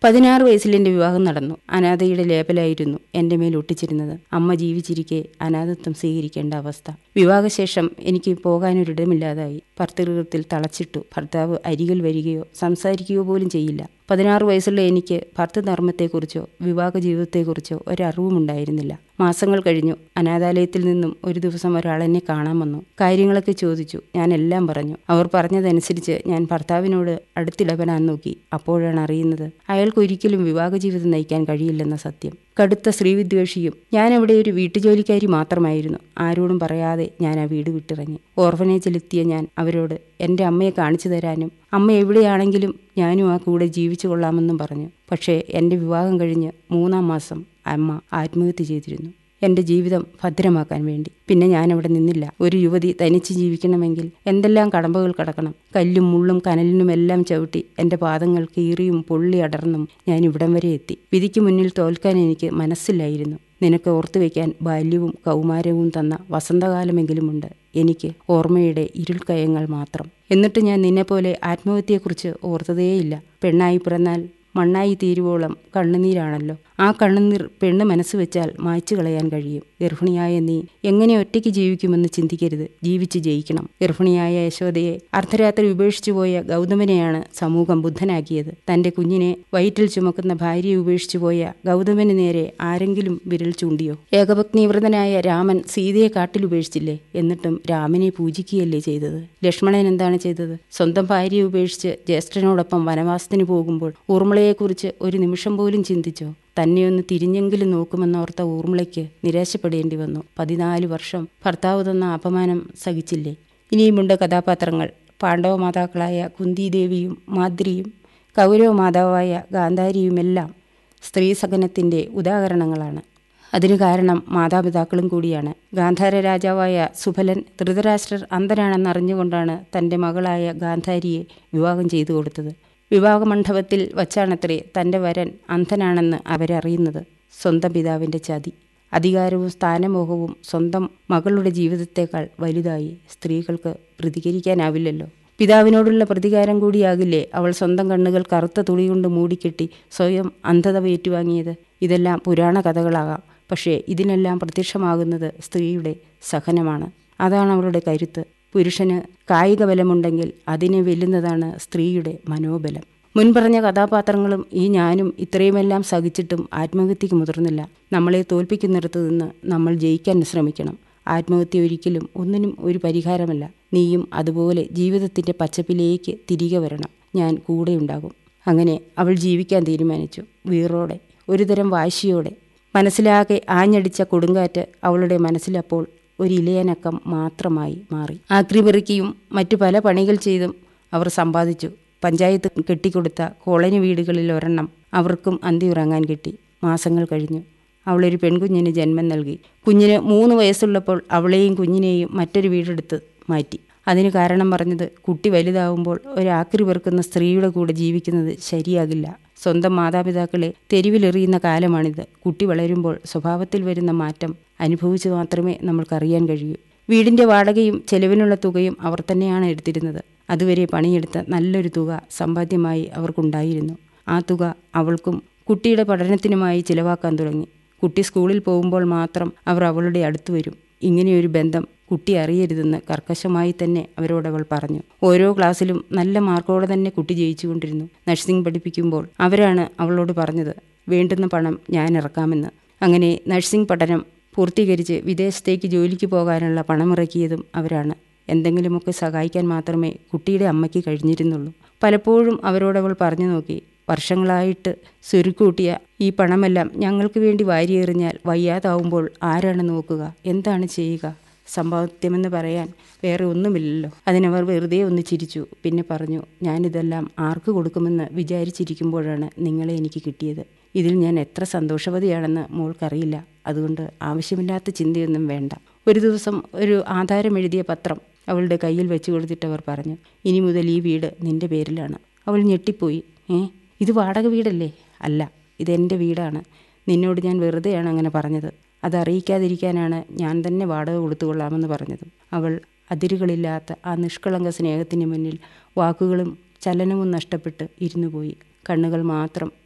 പതിനാറ് വയസ്സിൽ എൻ്റെ വിവാഹം നടന്നു അനാഥയുടെ ലേബലായിരുന്നു എൻ്റെ മേൽ ഒട്ടിച്ചിരുന്നത് അമ്മ ജീവിച്ചിരിക്കെ അനാഥത്വം സ്വീകരിക്കേണ്ട അവസ്ഥ വിവാഹശേഷം എനിക്ക് പോകാനൊരിടമില്ലാതായി ഭർത്തൃകത്തിൽ തളച്ചിട്ടു ഭർത്താവ് അരികിൽ വരികയോ സംസാരിക്കുകയോ പോലും ചെയ്യില്ല പതിനാറ് വയസ്സുള്ള എനിക്ക് ഭർത്തൃധർമ്മത്തെക്കുറിച്ചോ വിവാഹ ജീവിതത്തെക്കുറിച്ചോ ഒരറിവുമുണ്ടായിരുന്നില്ല മാസങ്ങൾ കഴിഞ്ഞു അനാഥാലയത്തിൽ നിന്നും ഒരു ദിവസം ഒരാൾ എന്നെ കാണാൻ വന്നു കാര്യങ്ങളൊക്കെ ചോദിച്ചു ഞാൻ എല്ലാം പറഞ്ഞു അവർ പറഞ്ഞതനുസരിച്ച് ഞാൻ ഭർത്താവിനോട് അടുത്തിടപെടാൻ നോക്കി അപ്പോഴാണ് അറിയുന്നത് അയാൾക്ക് ഒരിക്കലും വിവാഹ ജീവിതം നയിക്കാൻ കഴിയില്ലെന്ന സത്യം കടുത്ത സ്ത്രീവിദ്വേഷിയും ഞാൻ അവിടെ ഒരു വീട്ടുജോലിക്കാരി മാത്രമായിരുന്നു ആരോടും പറയാതെ ഞാൻ ആ വീട് വിട്ടിറങ്ങി ഓർഫനേജിലെത്തിയ ഞാൻ അവരോട് എൻ്റെ അമ്മയെ കാണിച്ചു തരാനും അമ്മ എവിടെയാണെങ്കിലും ഞാനും ആ കൂടെ ജീവിച്ചു കൊള്ളാമെന്നും പറഞ്ഞു പക്ഷേ എൻ്റെ വിവാഹം കഴിഞ്ഞ് മൂന്നാം മാസം അമ്മ ആത്മഹത്യ ചെയ്തിരുന്നു എൻ്റെ ജീവിതം ഭദ്രമാക്കാൻ വേണ്ടി പിന്നെ ഞാനവിടെ നിന്നില്ല ഒരു യുവതി തനിച്ച് ജീവിക്കണമെങ്കിൽ എന്തെല്ലാം കടമ്പകൾ കടക്കണം കല്ലും മുള്ളും കനലിനും എല്ലാം ചവിട്ടി എൻ്റെ പാദങ്ങൾ കീറിയും പൊള്ളി അടർന്നും ഞാൻ ഇവിടം വരെ എത്തി വിധിക്ക് മുന്നിൽ തോൽക്കാൻ എനിക്ക് മനസ്സില്ലായിരുന്നു നിനക്ക് ഓർത്തു വയ്ക്കാൻ ബാല്യവും കൗമാരവും തന്ന വസന്തകാലമെങ്കിലുമുണ്ട് എനിക്ക് ഓർമ്മയുടെ ഇരുൾക്കയങ്ങൾ മാത്രം എന്നിട്ട് ഞാൻ നിന്നെപ്പോലെ ആത്മഹത്യയെക്കുറിച്ച് ഓർത്തതേയില്ല പെണ്ണായി പിറന്നാൽ മണ്ണായി തീരുവോളം കണ്ണുനീരാണല്ലോ ആ കണ്ണുനീർ പെണ്ണ് മനസ്സ് വെച്ചാൽ മായ്ച്ചു കളയാൻ കഴിയും ഗർഭിണിയായ നീ എങ്ങനെ ഒറ്റയ്ക്ക് ജീവിക്കുമെന്ന് ചിന്തിക്കരുത് ജീവിച്ച് ജയിക്കണം ഗർഭിണിയായ യശോദയെ അർദ്ധരാത്രി ഉപേക്ഷിച്ചു പോയ ഗൗതമനെയാണ് സമൂഹം ബുദ്ധനാക്കിയത് തന്റെ കുഞ്ഞിനെ വയറ്റിൽ ചുമക്കുന്ന ഭാര്യയെ ഉപേക്ഷിച്ചു പോയ ഗൗതമന് നേരെ ആരെങ്കിലും വിരൽ ചൂണ്ടിയോ ഏകപത്നീവ്രതനായ രാമൻ സീതയെ കാട്ടിൽ ഉപേക്ഷിച്ചില്ലേ എന്നിട്ടും രാമനെ പൂജിക്കുകയല്ലേ ചെയ്തത് ലക്ഷ്മണൻ എന്താണ് ചെയ്തത് സ്വന്തം ഭാര്യയെ ഉപേക്ഷിച്ച് ജ്യേഷ്ഠനോടൊപ്പം വനവാസത്തിന് പോകുമ്പോൾ ഊർമിളയെക്കുറിച്ച് ഒരു നിമിഷം പോലും ചിന്തിച്ചോ തന്നെ ഒന്ന് തിരിഞ്ഞെങ്കിലും നോക്കുമെന്നോർത്ത ഊർമിളയ്ക്ക് നിരാശപ്പെടേണ്ടി വന്നു പതിനാല് വർഷം ഭർത്താവ് തന്ന അപമാനം സഹിച്ചില്ലേ ഇനിയുമുണ്ട് കഥാപാത്രങ്ങൾ പാണ്ഡവ മാതാക്കളായ കുന്തിദേവിയും മാദ്രിയും കൗരവ മാതാവായ ഗാന്ധാരിയുമെല്ലാം സ്ത്രീ സഹനത്തിൻ്റെ ഉദാഹരണങ്ങളാണ് അതിനു കാരണം മാതാപിതാക്കളും കൂടിയാണ് ഗാന്ധാര രാജാവായ സുഫലൻ ധൃതരാഷ്ട്രർ അന്ധനാണെന്നറിഞ്ഞുകൊണ്ടാണ് തൻ്റെ മകളായ ഗാന്ധാരിയെ വിവാഹം ചെയ്തു കൊടുത്തത് വിവാഹമണ്ഡപത്തിൽ വച്ചാണത്രേ തൻ്റെ വരൻ അന്ധനാണെന്ന് അവരറിയുന്നത് സ്വന്തം പിതാവിൻ്റെ ചതി അധികാരവും സ്ഥാനമോഹവും സ്വന്തം മകളുടെ ജീവിതത്തേക്കാൾ വലുതായി സ്ത്രീകൾക്ക് പ്രതികരിക്കാനാവില്ലല്ലോ പിതാവിനോടുള്ള പ്രതികാരം കൂടിയാകില്ലേ അവൾ സ്വന്തം കണ്ണുകൾ കറുത്ത തുണി കൊണ്ട് മൂടിക്കെട്ടി സ്വയം അന്ധത ഏറ്റുവാങ്ങിയത് ഇതെല്ലാം പുരാണ കഥകളാകാം പക്ഷേ ഇതിനെല്ലാം പ്രത്യക്ഷമാകുന്നത് സ്ത്രീയുടെ സഹനമാണ് അതാണ് അവളുടെ കരുത്ത് പുരുഷന് കായിക ബലമുണ്ടെങ്കിൽ അതിനെ വെല്ലുന്നതാണ് സ്ത്രീയുടെ മനോബലം മുൻപറഞ്ഞ കഥാപാത്രങ്ങളും ഈ ഞാനും ഇത്രയുമെല്ലാം സഹിച്ചിട്ടും ആത്മഹത്യക്ക് മുതിർന്നില്ല നമ്മളെ തോൽപ്പിക്കുന്നിടത്ത് നിന്ന് നമ്മൾ ജയിക്കാൻ ശ്രമിക്കണം ആത്മഹത്യ ഒരിക്കലും ഒന്നിനും ഒരു പരിഹാരമല്ല നീയും അതുപോലെ ജീവിതത്തിൻ്റെ പച്ചപ്പിലേക്ക് തിരികെ വരണം ഞാൻ കൂടെയുണ്ടാകും അങ്ങനെ അവൾ ജീവിക്കാൻ തീരുമാനിച്ചു വീറോടെ ഒരുതരം വാശിയോടെ മനസ്സിലാകെ ആഞ്ഞടിച്ച കൊടുങ്കാറ്റ് അവളുടെ മനസ്സിലപ്പോൾ ഒരു ഇലയനക്കം മാത്രമായി മാറി ആക്രിപെറുക്കിയും മറ്റു പല പണികൾ ചെയ്തും അവർ സമ്പാദിച്ചു പഞ്ചായത്ത് കെട്ടിക്കൊടുത്ത കോളനി വീടുകളിൽ ഒരെണ്ണം അവർക്കും അന്തി ഉറങ്ങാൻ കിട്ടി മാസങ്ങൾ കഴിഞ്ഞു അവളൊരു പെൺകുഞ്ഞിന് ജന്മം നൽകി കുഞ്ഞിന് മൂന്ന് വയസ്സുള്ളപ്പോൾ അവളെയും കുഞ്ഞിനെയും മറ്റൊരു വീടെടുത്ത് മാറ്റി അതിന് കാരണം പറഞ്ഞത് കുട്ടി വലുതാവുമ്പോൾ ഒരു ആക്രി പെറുക്കുന്ന സ്ത്രീയുടെ കൂടെ ജീവിക്കുന്നത് ശരിയാകില്ല സ്വന്തം മാതാപിതാക്കളെ തെരുവിലെറിയുന്ന കാലമാണിത് കുട്ടി വളരുമ്പോൾ സ്വഭാവത്തിൽ വരുന്ന മാറ്റം അനുഭവിച്ചു മാത്രമേ നമ്മൾക്കറിയാൻ കഴിയൂ വീടിൻ്റെ വാടകയും ചെലവിനുള്ള തുകയും അവർ തന്നെയാണ് എടുത്തിരുന്നത് അതുവരെ പണിയെടുത്ത നല്ലൊരു തുക സമ്പാദ്യമായി അവർക്കുണ്ടായിരുന്നു ആ തുക അവൾക്കും കുട്ടിയുടെ പഠനത്തിനുമായി ചിലവാക്കാൻ തുടങ്ങി കുട്ടി സ്കൂളിൽ പോകുമ്പോൾ മാത്രം അവർ അവളുടെ അടുത്ത് വരും ഇങ്ങനെയൊരു ബന്ധം കുട്ടി അറിയരുതെന്ന് കർക്കശമായി തന്നെ അവരോട് അവൾ പറഞ്ഞു ഓരോ ക്ലാസ്സിലും നല്ല മാർക്കോടെ തന്നെ കുട്ടി ജയിച്ചുകൊണ്ടിരുന്നു നഴ്സിംഗ് പഠിപ്പിക്കുമ്പോൾ അവരാണ് അവളോട് പറഞ്ഞത് വേണ്ടുന്ന പണം ഞാൻ ഇറക്കാമെന്ന് അങ്ങനെ നഴ്സിംഗ് പഠനം പൂർത്തീകരിച്ച് വിദേശത്തേക്ക് ജോലിക്ക് പോകാനുള്ള പണമിറക്കിയതും അവരാണ് എന്തെങ്കിലുമൊക്കെ സഹായിക്കാൻ മാത്രമേ കുട്ടിയുടെ അമ്മയ്ക്ക് കഴിഞ്ഞിരുന്നുള്ളൂ പലപ്പോഴും അവരോടവൾ പറഞ്ഞു നോക്കി വർഷങ്ങളായിട്ട് സ്വരുക്കൂട്ടിയ ഈ പണമെല്ലാം ഞങ്ങൾക്ക് വേണ്ടി വാരിയെറിഞ്ഞാൽ വയ്യാതാവുമ്പോൾ ആരാണ് നോക്കുക എന്താണ് ചെയ്യുക സമ്പാദ്യമെന്ന് പറയാൻ വേറെ ഒന്നുമില്ലല്ലോ അതിനവർ വെറുതെ ഒന്ന് ചിരിച്ചു പിന്നെ പറഞ്ഞു ഞാനിതെല്ലാം ആർക്ക് കൊടുക്കുമെന്ന് വിചാരിച്ചിരിക്കുമ്പോഴാണ് നിങ്ങളെ എനിക്ക് കിട്ടിയത് ഇതിൽ ഞാൻ എത്ര സന്തോഷവതിയാണെന്ന് മോൾക്കറിയില്ല അതുകൊണ്ട് ആവശ്യമില്ലാത്ത ചിന്തയൊന്നും വേണ്ട ഒരു ദിവസം ഒരു ആധാരം എഴുതിയ പത്രം അവളുടെ കയ്യിൽ വെച്ച് കൊടുത്തിട്ട് അവർ പറഞ്ഞു ഇനി മുതൽ ഈ വീട് നിന്റെ പേരിലാണ് അവൾ ഞെട്ടിപ്പോയി ഏ ഇത് വാടക വീടല്ലേ അല്ല ഇതെൻ്റെ വീടാണ് നിന്നോട് ഞാൻ വെറുതെയാണ് അങ്ങനെ പറഞ്ഞത് അതറിയിക്കാതിരിക്കാനാണ് ഞാൻ തന്നെ വാടക കൊടുത്തുകൊള്ളാമെന്ന് പറഞ്ഞതും അവൾ അതിരുകളില്ലാത്ത ആ നിഷ്കളങ്ക സ്നേഹത്തിന് മുന്നിൽ വാക്കുകളും ചലനവും നഷ്ടപ്പെട്ട് ഇരുന്നു പോയി കണ്ണുകൾ മാത്രം